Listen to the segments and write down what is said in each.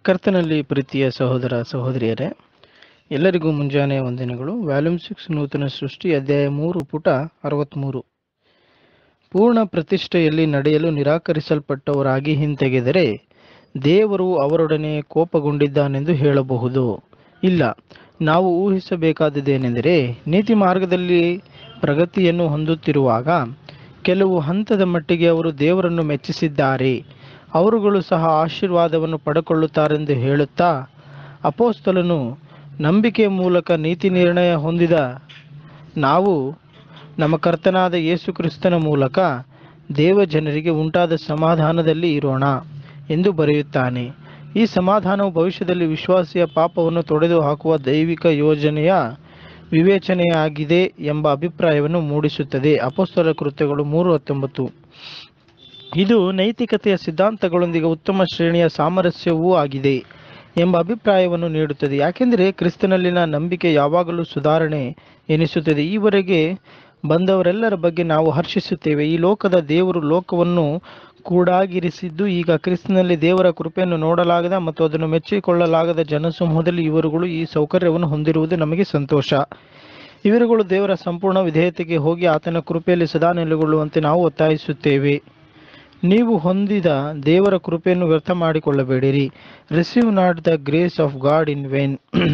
ಕರ್ತನಲ್ಲಿ ಪ್ರೀತಿಯ ಸಹೋದರ ಸಹೋದರಿಯರೇ ಎಲ್ಲರಿಗೂ ಮುಂಜಾನೆ ವಂದನೆಗಳು ವ್ಯಾಲ್ಯೂಮ್ ಸಿಕ್ಸ್ ನೂತನ ಸೃಷ್ಟಿ ಅಧ್ಯಾಯ ಮೂರು ಪುಟ ಅರವತ್ತ್ಮೂರು ಪೂರ್ಣ ಪ್ರತಿಷ್ಠೆಯಲ್ಲಿ ನಡೆಯಲು ನಿರಾಕರಿಸಲ್ಪಟ್ಟವರಾಗಿ ಹಿಂತೆಗೆದರೆ ದೇವರು ಅವರೊಡನೆ ಕೋಪಗೊಂಡಿದ್ದಾನೆಂದು ಹೇಳಬಹುದು ಇಲ್ಲ ನಾವು ಊಹಿಸಬೇಕಾದದ್ದೇನೆಂದರೆ ನೀತಿ ಮಾರ್ಗದಲ್ಲಿ ಪ್ರಗತಿಯನ್ನು ಹೊಂದುತ್ತಿರುವಾಗ ಕೆಲವು ಹಂತದ ಮಟ್ಟಿಗೆ ಅವರು ದೇವರನ್ನು ಮೆಚ್ಚಿಸಿದ್ದಾರೆ ಅವರುಗಳು ಸಹ ಆಶೀರ್ವಾದವನ್ನು ಪಡೆಕೊಳ್ಳುತ್ತಾರೆಂದು ಹೇಳುತ್ತಾ ಅಪೋಸ್ತಲನು ನಂಬಿಕೆಯ ಮೂಲಕ ನೀತಿ ನಿರ್ಣಯ ಹೊಂದಿದ ನಾವು ನಮ್ಮ ಕರ್ತನಾದ ಯೇಸು ಕ್ರಿಸ್ತನ ಮೂಲಕ ದೇವ ಜನರಿಗೆ ಉಂಟಾದ ಸಮಾಧಾನದಲ್ಲಿ ಇರೋಣ ಎಂದು ಬರೆಯುತ್ತಾನೆ ಈ ಸಮಾಧಾನವು ಭವಿಷ್ಯದಲ್ಲಿ ವಿಶ್ವಾಸಿಯ ಪಾಪವನ್ನು ತೊಡೆದು ಹಾಕುವ ದೈವಿಕ ಯೋಜನೆಯ ವಿವೇಚನೆಯಾಗಿದೆ ಎಂಬ ಅಭಿಪ್ರಾಯವನ್ನು ಮೂಡಿಸುತ್ತದೆ ಅಪೋಸ್ತಲ ಕೃತ್ಯಗಳು ಮೂರು ಹತ್ತೊಂಬತ್ತು ಇದು ನೈತಿಕತೆಯ ಸಿದ್ಧಾಂತಗಳೊಂದಿಗೆ ಉತ್ತಮ ಶ್ರೇಣಿಯ ಸಾಮರಸ್ಯವೂ ಆಗಿದೆ ಎಂಬ ಅಭಿಪ್ರಾಯವನ್ನು ನೀಡುತ್ತದೆ ಯಾಕೆಂದರೆ ಕ್ರಿಸ್ತನಲ್ಲಿನ ನಂಬಿಕೆ ಯಾವಾಗಲೂ ಸುಧಾರಣೆ ಎನಿಸುತ್ತದೆ ಈವರೆಗೆ ಬಂದವರೆಲ್ಲರ ಬಗ್ಗೆ ನಾವು ಹರ್ಷಿಸುತ್ತೇವೆ ಈ ಲೋಕದ ದೇವರು ಲೋಕವನ್ನು ಕೂಡಾಗಿರಿಸಿದ್ದು ಈಗ ಕ್ರಿಸ್ತನಲ್ಲಿ ದೇವರ ಕೃಪೆಯನ್ನು ನೋಡಲಾಗದ ಮತ್ತು ಅದನ್ನು ಮೆಚ್ಚಿಕೊಳ್ಳಲಾಗದ ಜನಸಮೂಹದಲ್ಲಿ ಇವರುಗಳು ಈ ಸೌಕರ್ಯವನ್ನು ಹೊಂದಿರುವುದು ನಮಗೆ ಸಂತೋಷ ಇವರುಗಳು ದೇವರ ಸಂಪೂರ್ಣ ವಿಧೇಯತೆಗೆ ಹೋಗಿ ಆತನ ಕೃಪೆಯಲ್ಲಿ ಸದಾ ನೆಲೆಗೊಳ್ಳುವಂತೆ ನಾವು ಒತ್ತಾಯಿಸುತ್ತೇವೆ ನೀವು ಹೊಂದಿದ ದೇವರ ಕೃಪೆಯನ್ನು ವ್ಯರ್ಥ ಮಾಡಿಕೊಳ್ಳಬೇಡಿರಿ receive not the grace of God in vain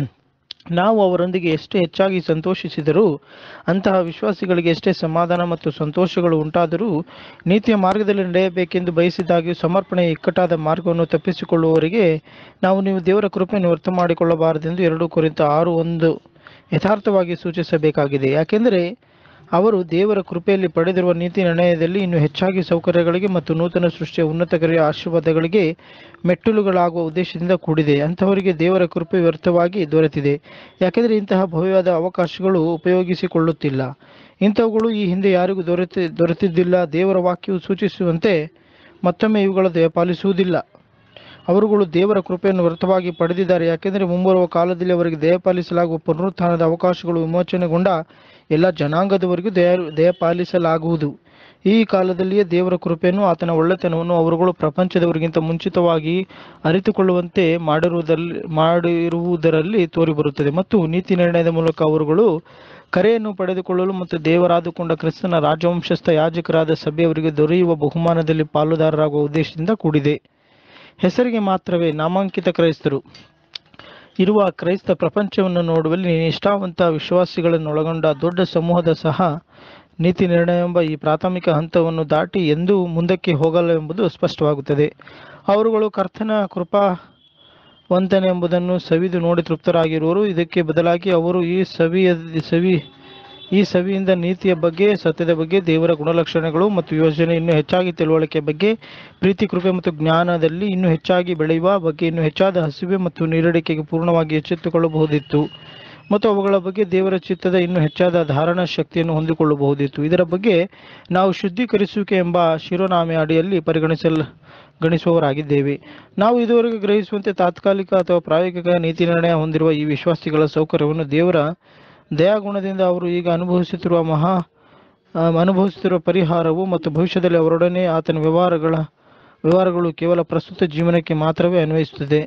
ನಾವು ಅವರೊಂದಿಗೆ ಎಷ್ಟೇ ಹೆಚ್ಚಾಗಿ ಸಂತೋಷಿಸಿದರೂ ಅಂತಹ ವಿಶ್ವಾಸಿಗಳಿಗೆ ಎಷ್ಟೇ ಸಮಾಧಾನ ಮತ್ತು ಸಂತೋಷಗಳು ಉಂಟಾದರೂ ನೀತಿಯ ಮಾರ್ಗದಲ್ಲಿ ನಡೆಯಬೇಕೆಂದು ಬಯಸಿದಾಗ್ಯೂ ಸಮರ್ಪಣೆಯ ಇಕ್ಕಟ್ಟಾದ ಮಾರ್ಗವನ್ನು ತಪ್ಪಿಸಿಕೊಳ್ಳುವವರಿಗೆ ನಾವು ನೀವು ದೇವರ ಕೃಪೆಯನ್ನು ವ್ಯರ್ಥ ಮಾಡಿಕೊಳ್ಳಬಾರದೆಂದು ಎರಡು ಕುರಿತ ಆರು ಒಂದು ಯಥಾರ್ಥವಾಗಿ ಸೂಚಿಸಬೇಕಾಗಿದೆ ಯಾಕೆಂದರೆ ಅವರು ದೇವರ ಕೃಪೆಯಲ್ಲಿ ಪಡೆದಿರುವ ನೀತಿ ನಿರ್ಣಯದಲ್ಲಿ ಇನ್ನೂ ಹೆಚ್ಚಾಗಿ ಸೌಕರ್ಯಗಳಿಗೆ ಮತ್ತು ನೂತನ ಸೃಷ್ಟಿಯ ಉನ್ನತಕರಿಯ ಆಶೀರ್ವಾದಗಳಿಗೆ ಮೆಟ್ಟಲುಗಳಾಗುವ ಉದ್ದೇಶದಿಂದ ಕೂಡಿದೆ ಅಂಥವರಿಗೆ ದೇವರ ಕೃಪೆ ವ್ಯರ್ಥವಾಗಿ ದೊರೆತಿದೆ ಯಾಕೆಂದರೆ ಇಂತಹ ಭವ್ಯವಾದ ಅವಕಾಶಗಳು ಉಪಯೋಗಿಸಿಕೊಳ್ಳುತ್ತಿಲ್ಲ ಇಂಥವುಗಳು ಈ ಹಿಂದೆ ಯಾರಿಗೂ ದೊರೆತಿ ದೊರೆತಿದ್ದಿಲ್ಲ ದೇವರ ವಾಕ್ಯವು ಸೂಚಿಸುವಂತೆ ಮತ್ತೊಮ್ಮೆ ಇವುಗಳ ದಯಪಾಲಿಸುವುದಿಲ್ಲ ಅವರುಗಳು ದೇವರ ಕೃಪೆಯನ್ನು ವ್ಯರ್ಥವಾಗಿ ಪಡೆದಿದ್ದಾರೆ ಯಾಕೆಂದರೆ ಮುಂಬರುವ ಕಾಲದಲ್ಲಿ ಅವರಿಗೆ ದಯಪಾಲಿಸಲಾಗುವ ಪುನರುತ್ಥಾನದ ಅವಕಾಶಗಳು ವಿಮೋಚನೆಗೊಂಡ ಎಲ್ಲ ಜನಾಂಗದವರಿಗೂ ದಯ ದಯಪಾಲಿಸಲಾಗುವುದು ಈ ಕಾಲದಲ್ಲಿಯೇ ದೇವರ ಕೃಪೆಯನ್ನು ಆತನ ಒಳ್ಳೆತನವನ್ನು ಅವರುಗಳು ಪ್ರಪಂಚದವರಿಗಿಂತ ಮುಂಚಿತವಾಗಿ ಅರಿತುಕೊಳ್ಳುವಂತೆ ಮಾಡಿರುವುದರಲ್ಲಿ ಮಾಡಿರುವುದರಲ್ಲಿ ತೋರಿಬರುತ್ತದೆ ಮತ್ತು ನೀತಿ ನಿರ್ಣಯದ ಮೂಲಕ ಅವರುಗಳು ಕರೆಯನ್ನು ಪಡೆದುಕೊಳ್ಳಲು ಮತ್ತು ದೇವರಾದುಕೊಂಡ ಕ್ರಿಸ್ತನ ರಾಜವಂಶಸ್ಥ ಯಾಜಕರಾದ ಸಭೆಯವರಿಗೆ ದೊರೆಯುವ ಬಹುಮಾನದಲ್ಲಿ ಪಾಲುದಾರರಾಗುವ ಉದ್ದೇಶದಿಂದ ಕೂಡಿದೆ ಹೆಸರಿಗೆ ಮಾತ್ರವೇ ನಾಮಾಂಕಿತ ಕ್ರೈಸ್ತರು ಇರುವ ಕ್ರೈಸ್ತ ಪ್ರಪಂಚವನ್ನು ನೋಡುವಲ್ಲಿ ನಿಷ್ಠಾವಂತ ವಿಶ್ವಾಸಿಗಳನ್ನೊಳಗೊಂಡ ದೊಡ್ಡ ಸಮೂಹದ ಸಹ ನೀತಿ ನಿರ್ಣಯ ಎಂಬ ಈ ಪ್ರಾಥಮಿಕ ಹಂತವನ್ನು ದಾಟಿ ಎಂದೂ ಮುಂದಕ್ಕೆ ಹೋಗಲ್ಲ ಎಂಬುದು ಸ್ಪಷ್ಟವಾಗುತ್ತದೆ ಅವರುಗಳು ಕರ್ತನ ಕೃಪಾ ವಂತನೆ ಎಂಬುದನ್ನು ಸವಿದು ನೋಡಿ ತೃಪ್ತರಾಗಿರುವರು ಇದಕ್ಕೆ ಬದಲಾಗಿ ಅವರು ಈ ಸವಿಯ ಸವಿ ಈ ಸವಿಯಿಂದ ನೀತಿಯ ಬಗ್ಗೆ ಸತ್ಯದ ಬಗ್ಗೆ ದೇವರ ಗುಣಲಕ್ಷಣಗಳು ಮತ್ತು ಯೋಜನೆ ಇನ್ನೂ ಹೆಚ್ಚಾಗಿ ತಿಳುವಳಿಕೆ ಬಗ್ಗೆ ಪ್ರೀತಿ ಕೃಪೆ ಮತ್ತು ಜ್ಞಾನದಲ್ಲಿ ಇನ್ನೂ ಹೆಚ್ಚಾಗಿ ಬೆಳೆಯುವ ಬಗ್ಗೆ ಇನ್ನೂ ಹೆಚ್ಚಾದ ಹಸಿವೆ ಮತ್ತು ನೀರಡಿಕೆಗೆ ಪೂರ್ಣವಾಗಿ ಎಚ್ಚೆತ್ತುಕೊಳ್ಳಬಹುದಿತ್ತು ಮತ್ತು ಅವುಗಳ ಬಗ್ಗೆ ದೇವರ ಚಿತ್ತದ ಇನ್ನೂ ಹೆಚ್ಚಾದ ಧಾರಣಾ ಶಕ್ತಿಯನ್ನು ಹೊಂದಿಕೊಳ್ಳಬಹುದಿತ್ತು ಇದರ ಬಗ್ಗೆ ನಾವು ಶುದ್ಧೀಕರಿಸುವಿಕೆ ಎಂಬ ಶಿರೋನಾಮೆ ಅಡಿಯಲ್ಲಿ ಪರಿಗಣಿಸಲ್ ಗಣಿಸುವವರಾಗಿದ್ದೇವೆ ನಾವು ಇದುವರೆಗೆ ಗ್ರಹಿಸುವಂತೆ ತಾತ್ಕಾಲಿಕ ಅಥವಾ ಪ್ರಾಯೋಗಿಕ ನೀತಿ ನಿರ್ಣಯ ಹೊಂದಿರುವ ಈ ವಿಶ್ವಾಸಿಗಳ ಸೌಕರ್ಯವನ್ನು ದೇವರ ದಯಾಗುಣದಿಂದ ಅವರು ಈಗ ಅನುಭವಿಸುತ್ತಿರುವ ಮಹಾ ಆ, ಅನುಭವಿಸುತ್ತಿರುವ ಪರಿಹಾರವು ಮತ್ತು ಭವಿಷ್ಯದಲ್ಲಿ ಅವರೊಡನೆ ಆತನ ವ್ಯವಹಾರಗಳ ವ್ಯವಹಾರಗಳು ಕೇವಲ ಪ್ರಸ್ತುತ ಜೀವನಕ್ಕೆ ಮಾತ್ರವೇ ಅನ್ವಯಿಸುತ್ತದೆ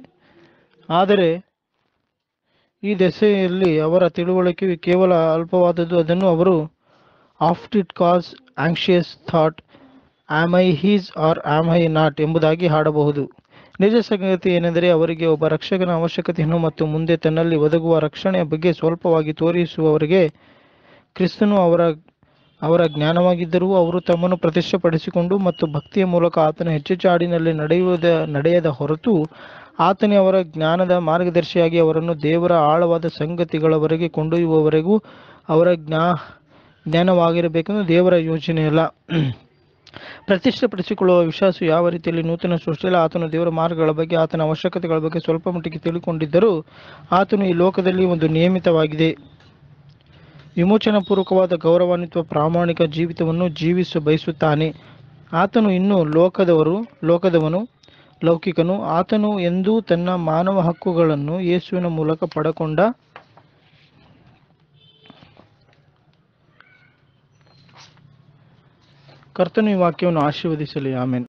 ಆದರೆ ಈ ದೆಸೆಯಲ್ಲಿ ಅವರ ತಿಳುವಳಿಕೆಯು ಕೇವಲ ಅಲ್ಪವಾದದ್ದು ಅದನ್ನು ಅವರು oft it causes anxious thought am I his or am I not ಎಂಬುದಾಗಿ ಹಾಡಬಹುದು ನಿಜ ಸಂಗತಿ ಏನೆಂದರೆ ಅವರಿಗೆ ಒಬ್ಬ ರಕ್ಷಕನ ಅವಶ್ಯಕತೆಯನ್ನು ಮತ್ತು ಮುಂದೆ ತನ್ನಲ್ಲಿ ಒದಗುವ ರಕ್ಷಣೆಯ ಬಗ್ಗೆ ಸ್ವಲ್ಪವಾಗಿ ತೋರಿಸುವವರಿಗೆ ಕ್ರಿಸ್ತನು ಅವರ ಅವರ ಜ್ಞಾನವಾಗಿದ್ದರೂ ಅವರು ತಮ್ಮನ್ನು ಪ್ರತಿಷ್ಠೆಪಡಿಸಿಕೊಂಡು ಮತ್ತು ಭಕ್ತಿಯ ಮೂಲಕ ಆತನ ಹೆಚ್ಚೆಚ್ಚಾಡಿನಲ್ಲಿ ನಡೆಯುವುದ ನಡೆಯದ ಹೊರತು ಆತನೇ ಅವರ ಜ್ಞಾನದ ಮಾರ್ಗದರ್ಶಿಯಾಗಿ ಅವರನ್ನು ದೇವರ ಆಳವಾದ ಸಂಗತಿಗಳವರೆಗೆ ಕೊಂಡೊಯ್ಯುವವರೆಗೂ ಅವರ ಜ್ಞಾ ಜ್ಞಾನವಾಗಿರಬೇಕೆಂದು ದೇವರ ಯೋಜನೆಯಲ್ಲ ಪ್ರತಿಷ್ಠೆಪಡಿಸಿಕೊಳ್ಳುವ ವಿಶ್ವಾಸ ಯಾವ ರೀತಿಯಲ್ಲಿ ನೂತನ ಸೃಷ್ಟಿಯಲ್ಲಿ ಆತನು ದೇವರ ಮಾರ್ಗಗಳ ಬಗ್ಗೆ ಆತನ ಅವಶ್ಯಕತೆಗಳ ಬಗ್ಗೆ ಸ್ವಲ್ಪ ಮಟ್ಟಿಗೆ ತಿಳಿದುಕೊಂಡಿದ್ದರೂ ಆತನು ಈ ಲೋಕದಲ್ಲಿ ಒಂದು ನಿಯಮಿತವಾಗಿದೆ ವಿಮೋಚನಾಪೂರ್ವಕವಾದ ಗೌರವಾನ್ವಿತ ಪ್ರಾಮಾಣಿಕ ಜೀವಿತವನ್ನು ಜೀವಿಸ ಬಯಸುತ್ತಾನೆ ಆತನು ಇನ್ನೂ ಲೋಕದವರು ಲೋಕದವನು ಲೌಕಿಕನು ಆತನು ಎಂದೂ ತನ್ನ ಮಾನವ ಹಕ್ಕುಗಳನ್ನು ಯೇಸುವಿನ ಮೂಲಕ ಪಡಕೊಂಡ ಕರ್ತನು ಈ ವಾಕ್ಯವನ್ನು ಆಶೀರ್ವದಿಸಲಿ ಆಮೇಲೆ